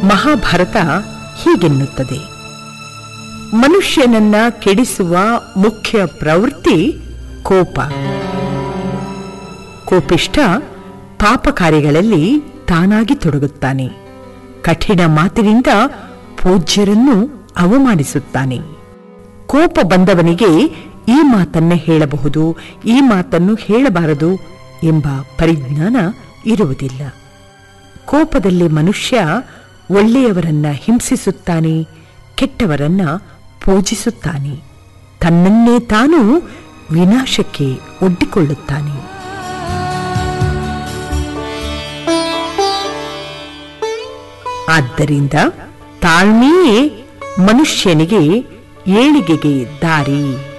ಮಹಾಭಾರತ ಹೀಗೆನ್ನುತ್ತದೆ ಮನುಷ್ಯನನ್ನ ಕೆಡಿಸುವ ಮುಖ್ಯ ಪ್ರವೃತ್ತಿ ಕೋಪ ಕೋಪಿಷ್ಟ ಪಾಪ ಕಾರ್ಯಗಳಲ್ಲಿ ತಾನಾಗಿ ತೊಡಗುತ್ತಾನೆ ಕಠಿಣ ಮಾತಿನಿಂದ ಪೂಜ್ಯರನ್ನು ಅವಮಾನಿಸುತ್ತಾನೆ ಕೋಪ ಬಂದವನಿಗೆ ಈ ಮಾತನ್ನ ಹೇಳಬಹುದು ಈ ಮಾತನ್ನು ಹೇಳಬಾರದು ಎಂಬ ಪರಿಜ್ಞಾನ ಇರುವುದಿಲ್ಲ ಕೋಪದಲ್ಲಿ ಮನುಷ್ಯ ಒಳ್ಳೆಯವರನ್ನ ಹಿಂಸಿಸುತ್ತಾನೆ ಕೆಟ್ಟವರನ್ನ ಪೂಜಿಸುತ್ತಾನೆ ತನ್ನನ್ನೇ ತಾನು ವಿನಾಶಕ್ಕೆ ಒಡ್ಡಿಕೊಳ್ಳುತ್ತಾನೆ ಆದ್ದರಿಂದ ತಾಳ್ಮೆಯೇ ಮನುಷ್ಯನಿಗೆ ಏಳಿಗೆಗೆ ದಾರಿ